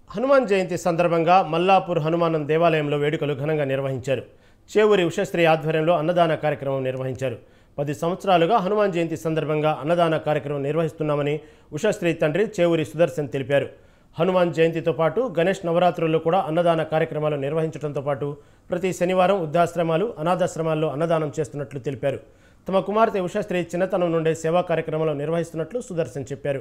హనుమాన్ జయంతి సందర్భంగా మల్లాపూర్ హనుమానం దేవాలయంలో వేడుకలు ఘనంగా నిర్వహించారు చేవూరి ఉషశ్రీ ఆధ్వర్యంలో అన్నదాన కార్యక్రమం నిర్వహించారు పది సంవత్సరాలుగా హనుమాన్ జయంతి సందర్భంగా అన్నదాన కార్యక్రమం నిర్వహిస్తున్నామని ఉషశ్రీ తండ్రి చేవూరి సుదర్శన్ తెలిపారు హనుమాన్ జయంతితో పాటు గణేష్ నవరాత్రుల్లో కూడా అన్నదాన కార్యక్రమాలు నిర్వహించడంతో పాటు ప్రతి శనివారం వృద్ధాశ్రమాలు అనాథాశ్రమాల్లో అన్నదానం చేస్తున్నట్లు తెలిపారు తమ కుమార్తె ఉషశ్రీ చిన్నతనం నుండే సేవా కార్యక్రమాలు నిర్వహిస్తున్నట్లు సుదర్శన్ చెప్పారు